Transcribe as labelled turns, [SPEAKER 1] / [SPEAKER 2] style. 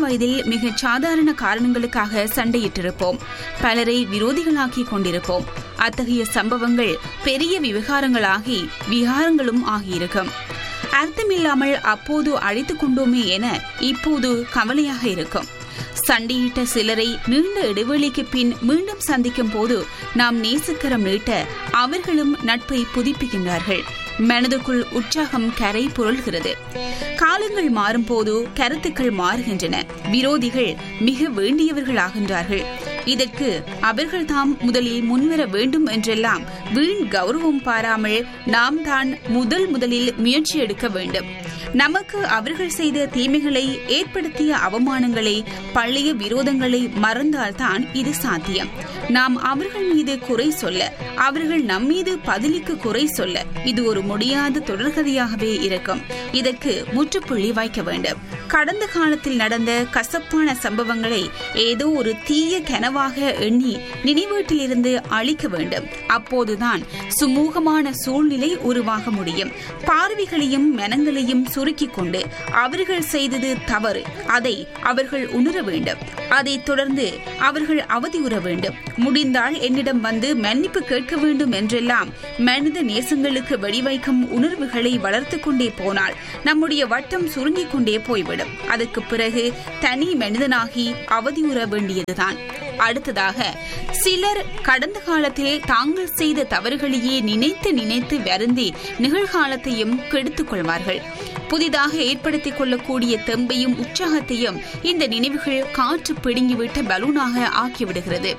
[SPEAKER 1] வயதில் மிகச் சாதாரண காரணங்களுக்காக சண்டையிட்டிருப்போம் பலரை விரோதிகளாக்கி கொண்டிருப்போம் அத்தகைய சம்பவங்கள் பெரிய விவகாரங்களாகி விகாரங்களும் ஆகியிருக்கும் அர்த்தமில்லாமல் அப்போது அழைத்துக் கொண்டோமே என இப்போது கவலையாக இருக்கும் சண்டையிட்ட சிலரை நீண்ட இடைவெளிக்கு பின் மீண்டும் சந்திக்கும் போது நாம் நேசக்கரம் நீட்ட அவர்களும் நட்பை புதுப்பிக்கின்றார்கள் மனதுக்குள் உற்சாகம் கரை புரள்கிறது காலங்கள் மாறும்போது கருத்துக்கள் மாறுகின்றன விரோதிகள் மிக வேண்டியவர்களாகின்றார்கள் இதற்கு அவர்கள் தாம் முதலில் முன்வர வேண்டும் என்றெல்லாம் வீண் கௌரவம் பாராமல் நாம் தான் முதல் முதலில் முயற்சி எடுக்க வேண்டும் நமக்கு அவர்கள் செய்த தீமைகளை ஏற்படுத்திய அவமானங்களை பழைய விரோதங்களை மறந்தால்தான் இது சாத்தியம் நாம் அவர்கள் மீது குறை சொல்ல அவர்கள் நம்மீது பதிலுக்கு குறை சொல்ல இது ஒரு முடியாத தொடர்கதையாகவே இருக்கும் இதற்கு முற்றுப்புள்ளி வைக்க வேண்டும் கடந்த காலத்தில் நடந்த கசப்பான சம்பவங்களை ஏதோ ஒரு தீய கனவாக எண்ணி நினைவீட்டிலிருந்து அழிக்க வேண்டும் அப்போதுதான் சுமூகமான சூழ்நிலை உருவாக முடியும் பார்வைகளையும் மனங்களையும் சுருக்கிக் கொண்டு அவர்கள் செய்தது தவறு அதை அவர்கள் உணர வேண்டும் அதைத் தொடர்ந்து அவர்கள் அவதியுற வேண்டும் முடிந்தால் என்னிடம் வந்து மன்னிப்பு கேட்க வேண்டும் என்றெல்லாம் மனித நேசங்களுக்கு வழிவைக்கும் உணர்வுகளை வளர்த்து கொண்டே போனால் நம்முடைய வட்டம் சுருங்கிக் கொண்டே போய்விடும் அதற்கு பிறகு தனி மனிதனாகி அவதியுற வேண்டியதுதான் அடுத்ததாக சிலர் கடந்த காலத்தில் தாங்கள் செய்த தவறுகளையே நினைத்து நினைத்து வருந்தி நிகழ்காலத்தையும் கெடுத்துக் கொள்வார்கள் புதிதாக ஏற்படுத்திக் கொள்ளக்கூடிய தெம்பையும் உற்சாகத்தையும் இந்த நினைவுகள் காற்று பிடுங்கிவிட்ட பலூனாக ஆக்கிவிடுகிறது